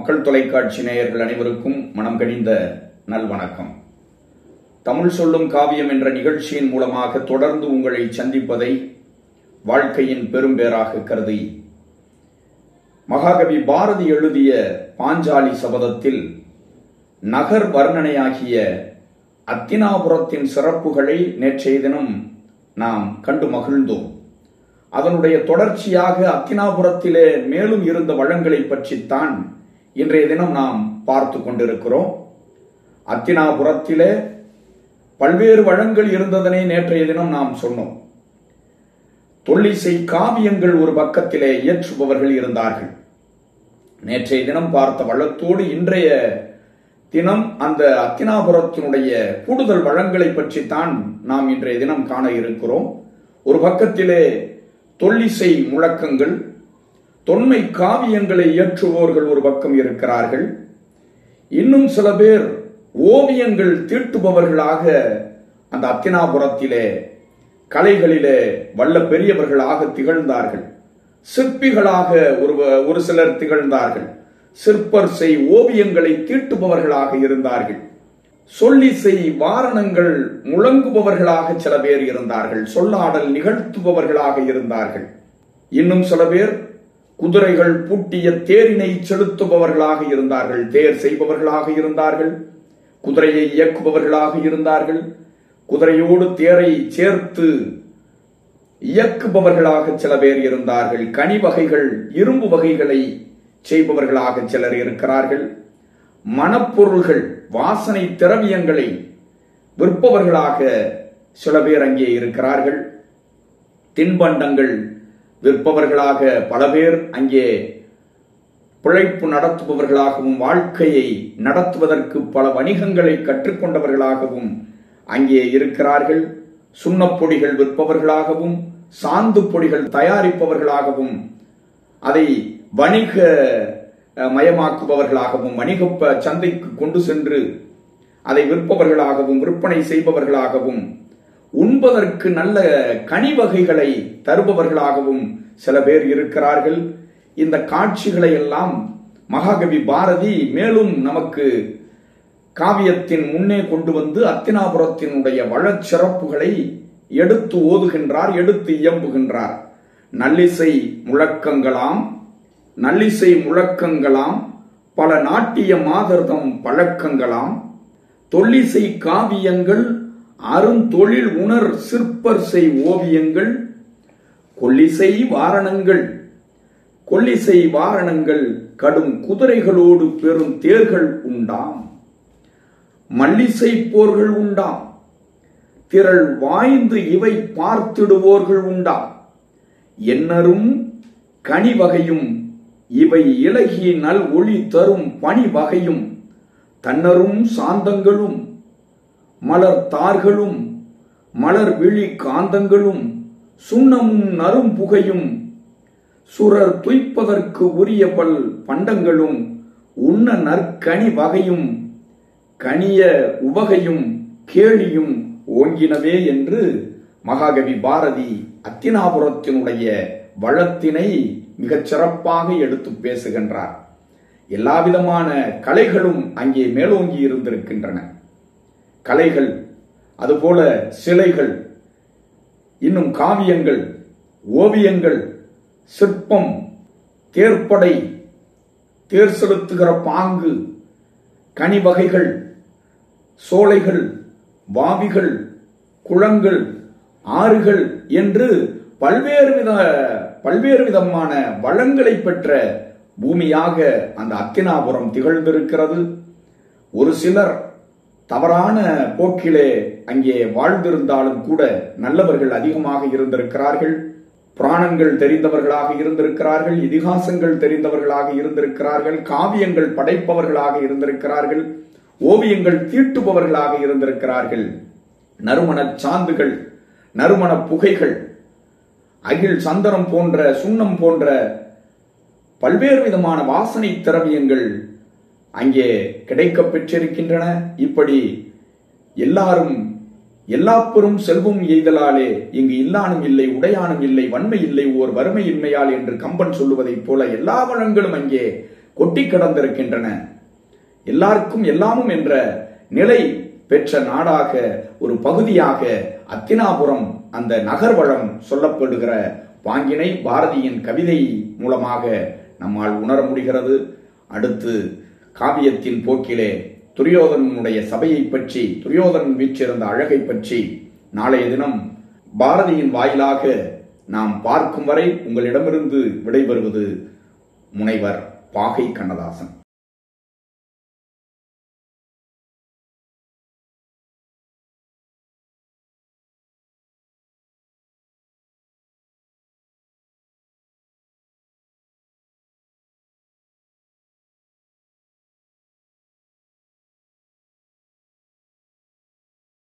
மக்கள் தொலைக்காட்சி நேயர்கள் அனைவருக்கும் மனம் கனிந்த நல்வணக்கம் தமிழ் சொல்லும் காவியம் என்ற நிகழ்ச்சியின் மூலமாக தொடர்ந்து உங்களை சந்திப்பதை வாழ்க்கையின் பெரும்பேறாக கருதி மகாகவி பாரதி எழுதிய பாஞ்சாலி சபதத்தில் நகர் வர்ணனையாகிய அத்தினாபுரத்தின் சிறப்புகளை நேற்றைய தினம் நாம் கண்டு மகிழ்ந்தோம் அதனுடைய தொடர்ச்சியாக அத்தினாபுரத்திலே மேலும் இருந்த வளங்களை பற்றித்தான் இன்றைய தினம் நாம் பார்த்து கொண்டிருக்கிறோம் அத்தினாபுரத்திலே பல்வேறு வளங்கள் இருந்ததனை நேற்றைய தினம் நாம் சொன்னோம் தொல்லிசை காவியங்கள் ஒரு பக்கத்திலே இயற்றுபவர்கள் இருந்தார்கள் நேற்றைய தினம் பார்த்த வளத்தோடு இன்றைய தினம் அந்த அத்தினாபுரத்தினுடைய கூடுதல் வளங்களை பற்றித்தான் நாம் இன்றைய தினம் காண இருக்கிறோம் ஒரு பக்கத்திலே தொல்லிசை முழக்கங்கள் தொன்மை காவியங்களை இயற்றுவோர்கள் ஒரு பக்கம் இருக்கிறார்கள் இன்னும் சில பேர் ஓவியங்கள் தீட்டுபவர்களாக அந்த அத்தினாபுரத்திலே கலைகளிலே வல்ல பெரியவர்களாக திகழ்ந்தார்கள் சிற்பிகளாக ஒரு ஒரு சிலர் திகழ்ந்தார்கள் சிற்பர் செய் ஓவியங்களை தீட்டுபவர்களாக இருந்தார்கள் சொல்லிசை வாரணங்கள் முழங்குபவர்களாக சில பேர் இருந்தார்கள் சொல்லாடல் நிகழ்த்துபவர்களாக இருந்தார்கள் இன்னும் சில பேர் குதிரைகள் பூட்டிய தேரினை செலுத்துபவர்களாக இருந்தார்கள் தேர் செய்பவர்களாக இருந்தார்கள் குதிரையை இயக்குபவர்களாக இருந்தார்கள் குதிரையோடு தேரை சேர்த்து இயக்குபவர்களாக சில பேர் இருந்தார்கள் கனி வகைகள் இரும்பு வகைகளை செய்பவர்களாக சிலர் இருக்கிறார்கள் மணப்பொருள்கள் வாசனை திரவியங்களை விற்பவர்களாக சில பேர் அங்கே இருக்கிறார்கள் தின்பண்டங்கள் விற்பவர்களாக பல பேர் அங்கே பிழைப்பு நடத்துபவர்களாகவும் வாழ்க்கையை நடத்துவதற்கு பல வணிகங்களை கற்றுக்கொண்டவர்களாகவும் அங்கே இருக்கிறார்கள் சுண்ணப்பொடிகள் விற்பவர்களாகவும் சாந்து பொடிகள் தயாரிப்பவர்களாகவும் அதை வணிக மயமாக்குபவர்களாகவும் வணிக சந்தைக்கு கொண்டு சென்று அதை விற்பவர்களாகவும் விற்பனை செய்பவர்களாகவும் உண்பதற்கு நல்ல கனி வகைகளை தருபவர்களாகவும் சில பேர் இருக்கிறார்கள் இந்த காட்சிகளை எல்லாம் மகாகவி பாரதி மேலும் நமக்கு காவியத்தின் முன்னே கொண்டு வந்து அத்தினாபுரத்தினுடைய வளச்சிறப்புகளை எடுத்து ஓதுகின்றார் எடுத்து இயம்புகின்றார் நல்லிசை முழக்கங்களாம் நல்லிசை முழக்கங்களாம் பல நாட்டிய மாதர்தம் பழக்கங்களாம் தொல்லிசை காவியங்கள் அருந்தொழில் உணர் சிற்பர் செய் ஓவியங்கள் கொல்லிசை வாரணங்கள் கொல்லிசை வாரணங்கள் கடும் குதிரைகளோடு பெரும் தேர்கள் உண்டாம் மல்லிசை போர்கள் உண்டாம் திரள் வாய்ந்து இவை பார்த்திடுவோர்கள் உண்டாம் என்னரும் கனி வகையும் இவை இலகி நல் ஒளி தரும் பணி வகையும் தன்னரும் சாந்தங்களும் மலர் தார்களும் மலர் விழி காந்தங்களும் சுண்ணமும் நரும் புகையும் சுரர் துய்ப்பதற்கு உரிய பல் பண்டங்களும் உண்ண நற்கனி வகையும் கனிய உவகையும் கேளியும் ஓங்கினவே என்று மகாகவி பாரதி அத்தினாபுரத்தினுடைய வளத்தினை மிகச் சிறப்பாக எடுத்து பேசுகின்றார் எல்லா விதமான கலைகளும் அங்கே மேலோங்கி இருந்திருக்கின்றன கலைகள் அதுபோல சிலைகள் இன்னும் காவியங்கள் ஓவியங்கள் சிற்பம் தேர்ப்படை தேர் செலுத்துகிற பாங்கு கனி வகைகள் சோலைகள் வாவிகள் குளங்கள் ஆறுகள் என்று பல்வேறு வித பல்வேறு விதமான வளங்களை பெற்ற பூமியாக அந்த அத்தினாபுரம் திகழ்ந்திருக்கிறது ஒரு சிலர் தவறான போக்கிலே அங்கே வாழ்ந்திருந்தாலும் கூட நல்லவர்கள் அதிகமாக இருந்திருக்கிறார்கள் புராணங்கள் தெரிந்தவர்களாக இருந்திருக்கிறார்கள் இதிகாசங்கள் தெரிந்தவர்களாக இருந்திருக்கிறார்கள் காவியங்கள் படைப்பவர்களாக இருந்திருக்கிறார்கள் ஓவியங்கள் தீட்டுபவர்களாக இருந்திருக்கிறார்கள் நறுமணச் சாந்துகள் நறுமண புகைகள் அகில் சந்தனம் போன்ற சுண்ணம் போன்ற பல்வேறு விதமான வாசனை திரவியங்கள் அங்கே கிடைக்க பெற்றிருக்கின்றன இப்படி எல்லாரும் எல்லா பெரும் செல்வம் எய்தலாலே இங்கு இல்லானும் இல்லை உடையானும் இல்லை வன்மை இல்லை ஓர் வறுமையின்மையால் என்று கம்பன் சொல்லுவதைப் போல எல்லா வளங்களும் அங்கே கொட்டி கிடந்திருக்கின்றன எல்லாருக்கும் எல்லாமும் என்ற நிலை பெற்ற நாடாக ஒரு பகுதியாக அத்தினாபுரம் அந்த நகர்வளம் சொல்லப்படுகிற பாங்கினை பாரதியின் கவிதை மூலமாக நம்மால் உணர முடிகிறது அடுத்து காவியத்தின் போக்கிலே துரியோதனனுடைய சபையை பற்றி துரியோதனன் வீற்றிருந்த அழகை பற்றி நாளைய தினம் பாரதியின் வாயிலாக நாம் பார்க்கும் வரை உங்களிடமிருந்து விடைபெறுவது முனைவர் பாகை கண்ணதாசன்